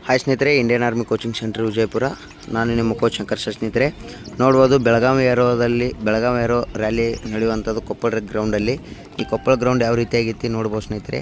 hi ಸ್ನೇಹಿತರೆ Indian army coaching centre Vijayapura ನಾನು ನಿಮ್ಮ ಕೋಚ್ ಶಂಕರ್ ಸರ್ ಸ್ನೇಹಿತರೆ ನೋಡ್ಬೋದು ಬೆಳಗಾವಿ ಏರೋದಲ್ಲಿ ಬೆಳಗಾವಿ ಏರೋ ರ್ಯಾಲಿ ನಡೆಯುವಂಥದ್ದು ಕೊಪ್ಪಳ ಗ್ರೌಂಡಲ್ಲಿ ಈ ಕೊಪ್ಪಳ ಗ್ರೌಂಡ್ ಯಾವ ರೀತಿಯಾಗೈತಿ ನೋಡ್ಬೋದು ಸ್ನೇಹಿತರೆ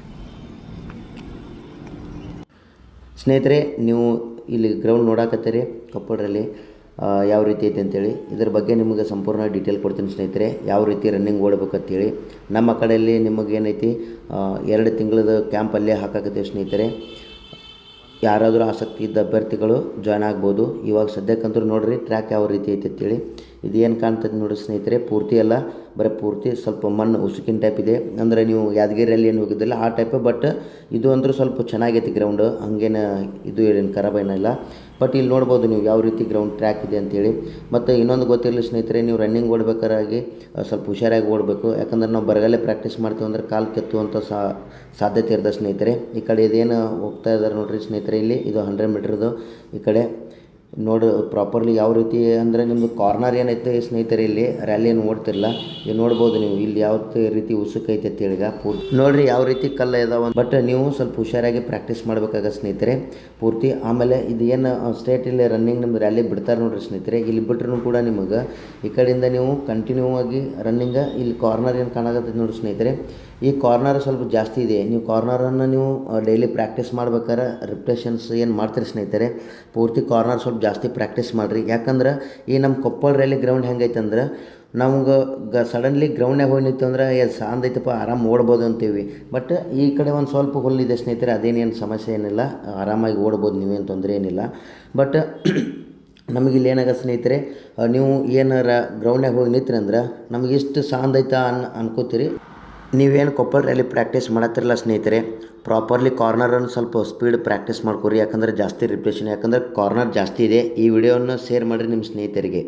ಸ್ನೇಹಿತರೆ ನೀವು ಇಲ್ಲಿ ಗ್ರೌಂಡ್ ನೋಡಾಕತ್ತೀರಿ ಕೊಪ್ಪಳದಲ್ಲಿ ಆ, ಯಾವ ರೀತಿ ಐತೆ ಅಂತೇಳಿ ಇದ್ರ ಬಗ್ಗೆ ನಿಮಗೆ ಸಂಪೂರ್ಣ ಡೀಟೇಲ್ ಕೊಡ್ತೀನಿ ಸ್ನೇಹಿತರೆ ಯಾವ ರೀತಿ ರನ್ನಿಂಗ್ ಓಡ್ಬೇಕಂತೇಳಿ ನಮ್ಮ ಕಡೆಯಲ್ಲಿ ನಿಮಗೇನೈತಿ ಎರಡು ತಿಂಗಳದ ಕ್ಯಾಂಪ್ ಅಲ್ಲೇ ಹಾಕಾಕತ್ತೀವಿ ಸ್ನೇಹಿತರೆ ಯಾರಾದರೂ ಆಸಕ್ತಿ ಇದ್ದ ಅಭ್ಯರ್ಥಿಗಳು ಜಾಯ್ನ್ ಆಗ್ಬೋದು ಇವಾಗ ಸದ್ಯಕ್ಕಂತೂ ನೋಡ್ರಿ ಟ್ರ್ಯಾಕ್ ಯಾವ ರೀತಿ ಐತೆ ಅಂತೇಳಿ ಇದೇನು ಕಾಣ್ತದೆ ನೋಡಿ ಸ್ನೇಹಿತರೆ ಪೂರ್ತಿ ಅಲ್ಲ ಬರೀ ಪೂರ್ತಿ ಸ್ವಲ್ಪ ಮಣ್ಣು ಉಸುಕಿನ ಟೈಪ್ ಇದೆ ಅಂದರೆ ನೀವು ಯಾದಗಿರಿಯಲ್ಲಿ ಏನು ಹೋಗಿದ್ದಿಲ್ಲ ಆ ಟೈಪ್ ಬಟ್ ಇದು ಅಂದ್ರೆ ಸ್ವಲ್ಪ ಚೆನ್ನಾಗೈತಿ ಗ್ರೌಂಡ್ ಹಂಗೇನು ಇದು ಏನು ಖರಾಬ್ ಏನಿಲ್ಲ ಬಟ್ ಇಲ್ಲಿ ನೋಡ್ಬೋದು ನೀವು ಯಾವ ರೀತಿ ಗ್ರೌಂಡ್ ಟ್ರ್ಯಾಕ್ ಇದೆ ಅಂತೇಳಿ ಮತ್ತು ಇನ್ನೊಂದು ಗೊತ್ತಿರಲಿ ಸ್ನೇಹಿತರೆ ನೀವು ರನ್ನಿಂಗ್ ಓಡ್ಬೇಕಾರಾಗಿ ಆ, ಸ್ವಲ್ಪ ಹುಷಾರಾಗಿ ಓಡಬೇಕು ಯಾಕಂದ್ರೆ ನಾವು ಬರಗಾಲೇ ಪ್ರಾಕ್ಟೀಸ್ ಮಾಡ್ತೀವಿ ಅಂದ್ರೆ ಕಾಲು ಕೆತ್ತುವಂಥ ಸಾ ಸಾಧ್ಯತೆ ಇರ್ತದೆ ಸ್ನೇಹಿತರೆ ಈ ಕಡೆ ಇದೇನು ಹೋಗ್ತಾ ಇದ್ದಾರೆ ನೋಡ್ರಿ ಸ್ನೇಹಿತರೆ ಇಲ್ಲಿ ಇದು ಹಂಡ್ರೆಡ್ ಮೀಟ್ರದು ಈ ಕಡೆ ನೋಡು ಪ್ರಾಪರ್ಲಿ ಯಾವ ರೀತಿ ಅಂದರೆ ನಿಮ್ಮದು ಕಾರ್ನರ್ ಏನೈತೆ ಸ್ನೇಹಿತರೆ ಇಲ್ಲಿ ರ್ಯಾಲಿ ಏನು ಓಡ್ತಿರಲ್ಲ ಇಲ್ಲಿ ನೋಡ್ಬೋದು ನೀವು ಇಲ್ಲಿ ಯಾವ ರೀತಿ ಉಸುಕೈತೆ ಅಂತೇಳಿ ಈಗ ಪೂರ್ತಿ ನೋಡ್ರಿ ಯಾವ ರೀತಿ ಕಲ್ಲ ಇದಾವ ಬಟ್ ನೀವು ಸ್ವಲ್ಪ ಹುಷಾರಾಗಿ ಪ್ರಾಕ್ಟೀಸ್ ಮಾಡ್ಬೇಕಾಗ ಸ್ನೇಹಿತರೆ ಪೂರ್ತಿ ಆಮೇಲೆ ಇದು ಏನು ಸ್ಟೇಟ್ ಇಲ್ಲಿ ರನ್ನಿಂಗ್ ನಿಮ್ದು ರ್ಯಾಲಿ ಬಿಡ್ತಾರೆ ನೋಡ್ರಿ ಸ್ನೇಹಿತರೆ ಇಲ್ಲಿ ಬಿಟ್ರೂ ಕೂಡ ನಿಮಗೆ ಈ ಕಡೆಯಿಂದ ನೀವು ಕಂಟಿನ್ಯೂ ಆಗಿ ರನ್ನಿಂಗ ಇಲ್ಲಿ ಕಾರ್ನರ್ ಏನು ಕಾಣಕತ್ತೈತೆ ನೋಡಿ ಸ್ನೇಹಿತರೆ ಈ ಕಾರ್ನರ್ ಸ್ವಲ್ಪ ಜಾಸ್ತಿ ಇದೆ ನೀವು ಕಾರ್ನರನ್ನು ನೀವು ಡೈಲಿ ಪ್ರಾಕ್ಟೀಸ್ ಮಾಡ್ಬೇಕಾದ್ರೆ ರಿಪ್ಟೇಷನ್ಸ್ ಏನು ಮಾಡ್ತೀರಿ ಸ್ನೇಹಿತರೆ ಪೂರ್ತಿ ಕಾರ್ನರ್ ಸ್ವಲ್ಪ ಜಾಸ್ತಿ ಪ್ರಾಕ್ಟೀಸ್ ಮಾಡಿರಿ ಯಾಕಂದ್ರೆ ಈ ನಮ್ಮ ಕೊಪ್ಪಳ ರ್ಯಾಲಿ ಗ್ರೌಂಡ್ ಹೆಂಗೈತೆ ಅಂದ್ರೆ ನಮ್ಗೆ ಗ ಸಡನ್ಲಿ ಗ್ರೌಂಡ್ನಾಗ ಹೋಗಿ ನಿಂತು ಅಂದ್ರೆ ಏ ಸಾಂದ್ ಐತಪ್ಪ ಆರಾಮ್ ಓಡ್ಬೋದು ಅಂತೀವಿ ಬಟ್ ಈ ಕಡೆ ಒಂದು ಸ್ವಲ್ಪ ಹುಲ್ಲಿದೆ ಸ್ನೇಹಿತರೆ ಅದೇನೇನು ಸಮಸ್ಯೆ ಏನಿಲ್ಲ ಆರಾಮಾಗಿ ಓಡ್ಬೋದು ನೀವೇನು ತೊಂದರೆ ಏನಿಲ್ಲ ಬಟ್ ನಮಗಿಲ್ಲಿ ಏನಾಗ ಸ್ನೇಹಿತರೆ ಆ, ನೀವು ಏನಾರ ಗ್ರೌಂಡ್ನಾಗ ಹೋಗಿ ನಿಂತ್ರಿ ಅಂದ್ರೆ ನಮಗೆ ಇಷ್ಟು ಸಾಂದ್ ಐತಾ ಅನ್ ಅನ್ಕೋತೀರಿ ನೀವೇನು ಕೊಪ್ಪಳ ರ್ಯಾಲಿ ಪ್ರಾಕ್ಟೀಸ್ ಮಾಡತ್ತಿರಲ್ಲ ಸ್ನೇಹಿತರೆ ಪ್ರಾಪರ್ಲಿ ಕಾರ್ನರನ್ನು ಸ್ವಲ್ಪ ಸ್ಪೀಡ್ ಪ್ರಾಕ್ಟೀಸ್ ಮಾಡ್ಕೊರಿ ಯಾಕಂದ್ರೆ ಜಾಸ್ತಿ ರಿಪ್ಲೇಷನ್ ಯಾಕಂದ್ರೆ ಕಾರ್ನರ್ ಜಾಸ್ತಿ ಇದೆ ಈ ವಿಡಿಯೋನ ಶೇರ್ ಮಾಡಿರಿ ನಿಮ್ಮ ಸ್ನೇಹಿತರಿಗೆ